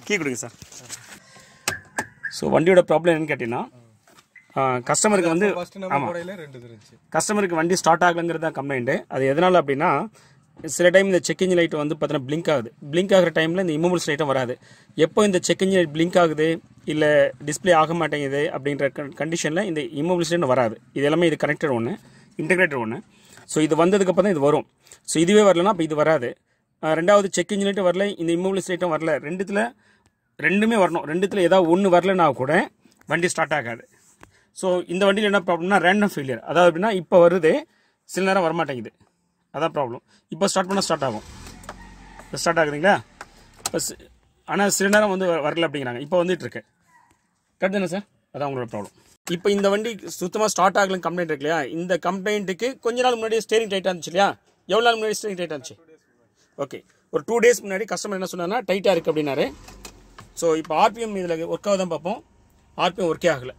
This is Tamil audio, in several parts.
கீ கொடுங்க சார் ஸோ வண்டியோட ப்ராப்ளம் என்னன்னு கேட்டிங்கன்னா கஸ்டமருக்கு வந்து ஃபர்ஸ்ட் நம்ம போடையில ரெண்டு இது இருந்துச்சு கஸ்டமருக்கு வண்டி ஸ்டார்ட் ஆகலைங்கிறது தான் கம்ப்ளைண்ட்டு அது எதனால் அப்படின்னா சில டைம் இந்த செக் இன்ஜின் லைட் வந்து பார்த்தீங்கன்னா பிளிங்க் ஆகுது பிளிங்க் ஆகிற டைமில் இந்த இமோபிள்ஸ் லைட்டும் வராது எப்போ இந்த செக் இன்ஜின் லைட் பிளிங்க் ஆகுது இல்லை டிஸ்ப்ளே ஆக மாட்டேங்குது அப்படின்ற கண்டிஷனில் இந்த இமோபிள்ஸ் லைட் வராது இது எல்லாமே இது கனெக்டட் ஒன்று இன்டெகிரேட்டர் ஒன்று ஸோ இது வந்ததுக்கப்புறம் தான் இது வரும் ஸோ இதுவே வரலன்னா அப்போ இது வராது அஹ் ரெண்டாவது செக் இன்ஜின் லைட்டும் வரல இந்த இமோபிள்ஸ் லைட்டும் வரல ரெண்டுத்தில் ரெண்டுமே வரணும் ரெண்டுத்தில் ஏதாவது ஒன்று வரலனா கூட வண்டி ஸ்டார்ட் ஆகாது ஸோ இந்த வண்டியில் என்ன ப்ராப்ளம்னா ரேண்டம் ஃபெயிலியர் அதாவது எப்படின்னா இப்போ வருது சில நேரம் வரமாட்டேங்குது அதான் ப்ராப்ளம் இப்போ ஸ்டார்ட் பண்ணால் ஸ்டார்ட் ஆகும் இப்போ ஸ்டார்ட் ஆகுதுங்களா இப்போ ஆனால் சில நேரம் வந்து வ- வரல அப்படிங்கிறாங்க இப்போ வந்துட்டு இருக்கு கரெக்ட் தானே சார் அதான் உங்களோட ப்ராப்ளம் இப்போ இந்த வண்டி சுத்தமாக ஸ்டார்ட் ஆகலன்னு கம்ப்ளைண்ட் இருக்கு இல்லையா இந்த கம்ப்ளைண்ட்டுக்கு கொஞ்ச நாள் முன்னாடி ஸ்டேரிங் டைட்டாக இருந்துச்சு இல்லையா எவ்வளோ நாள் முன்னாடி ஸ்டேரிங் டைட்டாக இருந்துச்சு ஓகே ஒரு டூ டேஸ் முன்னாடி கஸ்டமர் என்ன சொன்னார்னா டைட்டாக இருக்குது அப்படின்னாரு ஸோ இப்போ ஆர்பிஎம் இதில் ஒர்க் ஆகுதான் பார்ப்போம் ஆர்பிஎம் ஒர்க்கே ஆகலை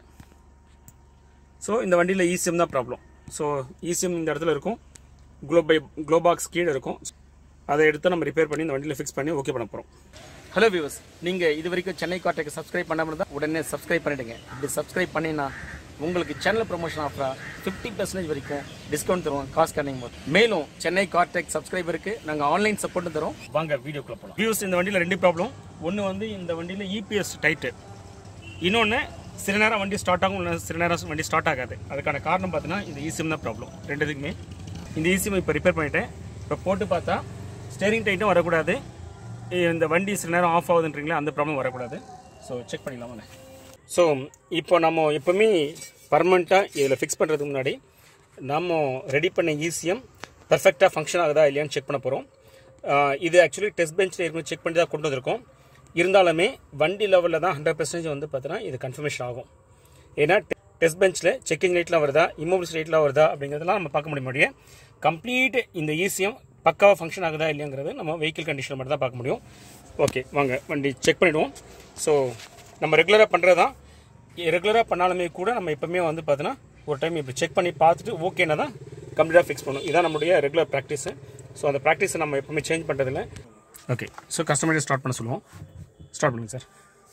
ஸோ இந்த வண்டியில் இசிஎம் தான் ப்ராப்ளம் ஸோ இசிஎம் இந்த இடத்துல இருக்கும் குளோபை க்ளோபாக்ஸ் கீழே இருக்கும் அதை எடுத்து நம்ம ரிப்பேர் பண்ணி இந்த வண்டியில் ஃபிக்ஸ் பண்ணி ஓகே பண்ண போகிறோம் ஹலோ வியூவர்ஸ் நீங்கள் இது வரைக்கும் சென்னை கார்டெக்கு சப்ஸ்கிரைப் பண்ணாமல் இருந்தால் உடனே சப்ஸ்கிரைப் பண்ணிடுங்க இப்படி சப்ஸ்கிரைப் பண்ணினா உங்களுக்கு சேனல் ப்ரொமோஷன் ஆஃபராக ஃபிஃப்டி பர்சன்டேஜ் வரைக்கும் டிஸ்கவுண்ட் தருவோம் காசு கண்டிங் போது மேலும் சென்னை கார்டெக் சப்ஸ்கிரைபருக்கு நாங்கள் ஆன்லைன் சப்போர்ட் தரோம் வாங்க வீடியோக்குள்ள போகலாம் வியூஸ் இந்த வண்டியில் ரெண்டு ப்ராப்ளம் ஒன்று வந்து இந்த வண்டியில் இபிஎஸ் டைட்டு இன்னொன்று சில நேரம் வண்டி ஸ்டார்ட் ஆகும் இல்லை சில நேரம் வண்டி ஸ்டார்ட் ஆகாது அதுக்கான காரணம் பார்த்தீங்கன்னா இந்த ஈசிஎம் தான் ப்ராப்ளம் ரெண்டுத்துக்குமே இந்த ஈசிஎம் இப்போ ரிப்பேர் பண்ணிட்டேன் இப்போ போட்டு பார்த்தா ஸ்டேரிங் டைட்டும் வரக்கூடாது இந்த வண்டி சில நேரம் ஆஃப் ஆகுதுன்றீங்களா அந்த ப்ராப்ளம் வரக்கூடாது ஸோ செக் பண்ணிடலாமா ஸோ இப்போ நம்ம எப்போவுமே பர்மனெண்ட்டாக இதில் ஃபிக்ஸ் பண்ணுறதுக்கு முன்னாடி நம்ம ரெடி பண்ண ஈசிஎம் பர்ஃபெக்டாக ஃபங்க்ஷன் ஆகுதா இல்லையான்னு செக் பண்ண போகிறோம் இது ஆக்சுவலி டெஸ்ட் பெஞ்சில் இருக்கும் செக் பண்ணி தான் கொண்டு வந்திருக்கோம் இருந்தாலுமே வண்டி லெவலில் தான் ஹண்ட்ரட் பர்சன்டேஜ் வந்து பார்த்தீங்கன்னா இது கன்ஃபர்மேஷன் ஆகும் ஏன்னா டெஸ்ட் பெஞ்சில் செக்கிங் லைட்லாம் வருதா இமோபிள்ஸ் லைட்லாம் வருதா அப்படிங்கிறதெல்லாம் நம்ம பார்க்க முடிய முடியும் கம்ப்ளீட் இந்த ஈஸியம் பக்காவாக ஃபங்க்ஷன் ஆகுதா இல்லையாங்கிறது நம்ம வெஹிக்கிள் கண்டிஷன் மட்டும் தான் பார்க்க முடியும் ஓகே வாங்க வண்டி செக் பண்ணிவிடுவோம் ஸோ நம்ம ரெகுலராக பண்ணுறது தான் ரெகுலராக பண்ணாலுமே கூட நம்ம எப்பவுமே வந்து பார்த்தீங்கன்னா ஒரு டைம் இப்படி செக் பண்ணி பார்த்துட்டு ஓகேனா தான் கம்ப்ளீட்டாக ஃபிக்ஸ் பண்ணும் இதான் நம்முடைய ரெகுலர் ப்ராக்டிஸு ஸோ அந்த ப்ராக்டிஸை நம்ம எப்பவுமே சேஞ்ச் பண்ணுறதில்ல ஓகே ஸோ கஸ்டமரை ஸ்டார்ட் பண்ண சொல்லுவோம் ஸ்டார்ட் பண்ணுங்க சார்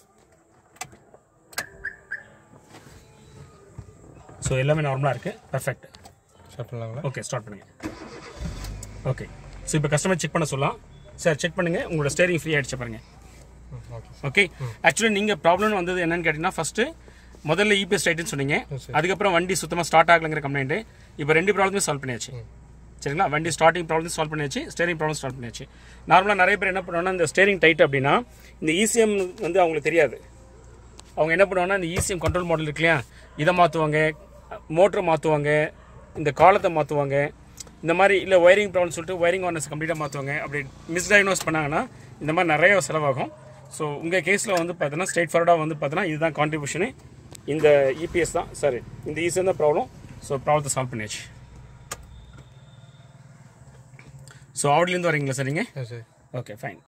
ஸோ எல்லாமே நார்மலாக இருக்குது பர்ஃபெக்ட் ஸ்டார்ட் பண்ணலாங்களா ஓகே ஸ்டார்ட் பண்ணுங்க ஓகே ஸோ இப்போ கஸ்டமர் செக் பண்ண சொல்லலாம் சார் செக் பண்ணுங்க உங்களோட ஸ்டேரிங் ஃப்ரீ ஆகிடுச்சு பாருங்க ஓகே ஓகே ஆக்சுவலி நீங்கள் ப்ராப்ளம் வந்தது என்னன்னு கேட்டிங்கன்னா ஃபஸ்ட்டு முதல்ல இபிஎஸ் ரைட்டுன்னு சொன்னீங்க அதுக்கப்புறம் வண்டி சுத்தமாக ஸ்டார்ட் ஆகலைங்கிற கம்ப்ளைண்ட்டு இப்போ ரெண்டு ப்ராப்ளமே சால்வ் பண்ணியாச்சு சரிங்களா வண்டி ஸ்டார்டிங் ப்ராப்ளம் சால்வ் பண்ணியாச்சு ஸ்டேரிங் ப்ராப்ளம் சால்வ் பண்ணியாச்சு நார்மலாக நிறைய பேர் என்ன பண்ணுவாங்கன்னா இந்த ஸ்டேரிங் டைட் அப்படின்னா இந்த இசிஎம் வந்து அவங்களுக்கு தெரியாது அவங்க என்ன பண்ணுவாங்கன்னா இந்த இசிஎம் கண்ட்ரோல் மாடல் இருக்கு இல்லையா இதை மாற்றுவாங்க மோட்டரை மாற்றுவாங்க இந்த காலத்தை மாற்றுவாங்க இந்த மாதிரி இல்லை ஒயரிங் ப்ராப்ளம் சொல்லிட்டு ஒயரிங் வார்னஸ் கம்ப்ளீட்டாக மாற்றுவாங்க அப்படி மிஸ்டயக்னோஸ் பண்ணாங்கன்னா இந்த மாதிரி நிறைய செலவாகும் ஸோ உங்கள் கேஸில் வந்து பார்த்தீங்கன்னா ஸ்ட்ரெயிட் ஃபார்வர்டாக வந்து பார்த்தீங்கன்னா இதுதான் கான்ட்ரிபியூஷனு இந்த இபிஎஸ் தான் சாரி இந்த ஈஸியாக தான் ப்ராப்ளம் ஸோ ப்ராப்ளத்தை சால்வ் பண்ணியாச்சு ஸோ ஆவடிலேருந்து வரீங்களா சார் நீங்கள் சரி ஓகே ஃபைன்